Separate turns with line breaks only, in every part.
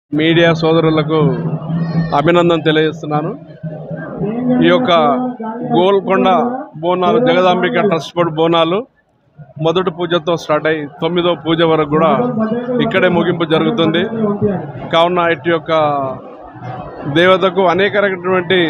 media సోదరులకు అభినందన తెలియజేస్తున్నాను ఈ యొక్క గోల్కొండ బోనాలు జగదాంబిక ట్రస్ట్ బోర్డు బోనాలు మొదటి పూజతో స్టార్ట్ అయ్యి తొమ్మిదో పూజ వరకు కూడా ఇక్కడే ముగింపు జరుగుతుంది కావున ఇటు యొక్క దేవతకు అనేక రకమైనటువంటి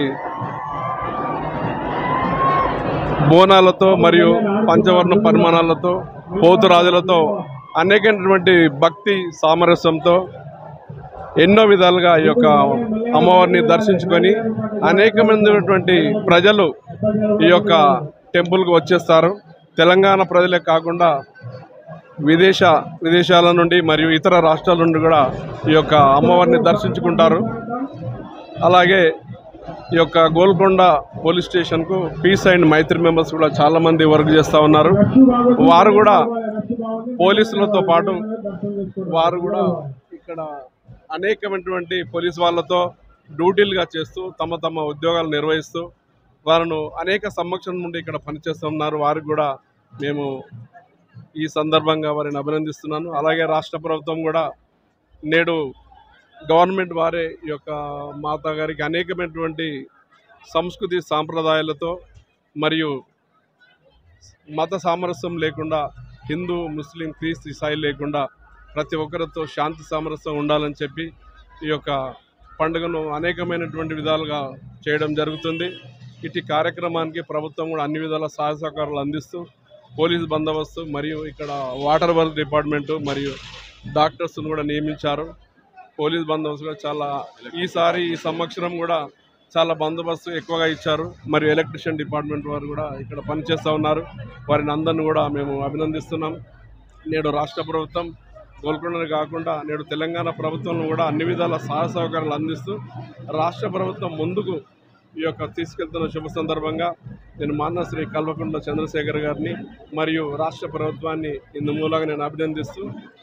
బోనాలతో మరియు పంచవర్ణ పరిమాణాలతో పోతురాజులతో అనేకమైనటువంటి భక్తి సామరస్యంతో ఎన్నో విధాలుగా ఈ యొక్క అమ్మవారిని దర్శించుకొని అనేకమైనటువంటి ప్రజలు ఈ యొక్క టెంపుల్కి వచ్చేస్తారు తెలంగాణ ప్రజలే కాకుండా విదేశ విదేశాల నుండి మరియు ఇతర రాష్ట్రాల నుండి కూడా ఈ యొక్క అమ్మవారిని దర్శించుకుంటారు అలాగే ఈ యొక్క గోల్కొండ పోలీస్ స్టేషన్కు పీస్ అండ్ మైత్రి మెంబర్స్ కూడా చాలామంది వర్క్ చేస్తూ ఉన్నారు వారు కూడా పోలీసులతో పాటు వారు కూడా ఇక్కడ అనేకమైనటువంటి పోలీస్ వాళ్ళతో డ్యూటీలుగా చేస్తూ తమ తమ ఉద్యోగాలు నిర్వహిస్తూ వారిను అనేక సంరక్షణ నుండి ఇక్కడ పనిచేస్తూ ఉన్నారు వారికి కూడా మేము ఈ సందర్భంగా వారిని అభినందిస్తున్నాను అలాగే రాష్ట్ర ప్రభుత్వం కూడా నేడు గవర్నమెంట్ వారే ఈ యొక్క మాతా గారికి అనేకమైనటువంటి సంస్కృతి సాంప్రదాయాలతో మరియు మత సామరస్యం లేకుండా హిందూ ముస్లిం క్రీస్తు ఇసాయి లేకుండా ప్రతి ఒక్కరితో శాంతి సామరస్యం ఉండాలని చెప్పి ఈ యొక్క పండుగను అనేకమైనటువంటి విధాలుగా చేయడం జరుగుతుంది ఇటు కార్యక్రమానికి ప్రభుత్వం కూడా అన్ని విధాల సహాయ సహకారాలు అందిస్తూ పోలీస్ బందోబస్తు మరియు ఇక్కడ వాటర్ వర్క్ డిపార్ట్మెంటు మరియు డాక్టర్స్ను కూడా నియమించారు పోలీస్ బందోబస్తు కూడా చాలా ఈసారి ఈ సంవత్సరం కూడా చాలా బందోబస్తు ఎక్కువగా ఇచ్చారు మరియు ఎలక్ట్రిషియన్ డిపార్ట్మెంట్ వారు కూడా ఇక్కడ పనిచేస్తూ ఉన్నారు వారిని అందరిని కూడా మేము అభినందిస్తున్నాం నేడు రాష్ట్ర ప్రభుత్వం గోల్కొండని కాకుండా నేడు తెలంగాణ ప్రభుత్వం కూడా అన్ని విధాల సహాయ సహకారాలు అందిస్తూ రాష్ట్ర ప్రభుత్వం ముందుకు ఈ యొక్క తీసుకెళ్తున్న శుభ సందర్భంగా నేను మాన్న శ్రీ కల్వకుంట్ల చంద్రశేఖర్ గారిని మరియు రాష్ట్ర ప్రభుత్వాన్ని ఇందు మూలంగా నేను అభినందిస్తూ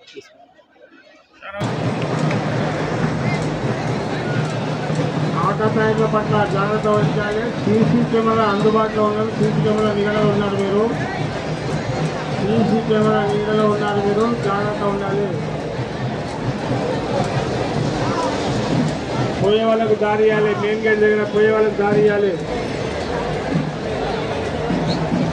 ఆటోపైర్ల పట్ల జాగ్రత్త వహించాలి సీసీ కెమెరా అందుబాటులో ఉన్నది సీసీ కెమెరా నీడలో ఉన్నారు మీరు సీసీ కెమెరా నీడలో ఉన్నారు మీరు జాగ్రత్త ఉండాలి పోయే వాళ్ళకు దారి ఇవ్వాలి మెయిన్ గేట్ దగ్గర పోయే వాళ్ళకి దారి ఇవ్వాలి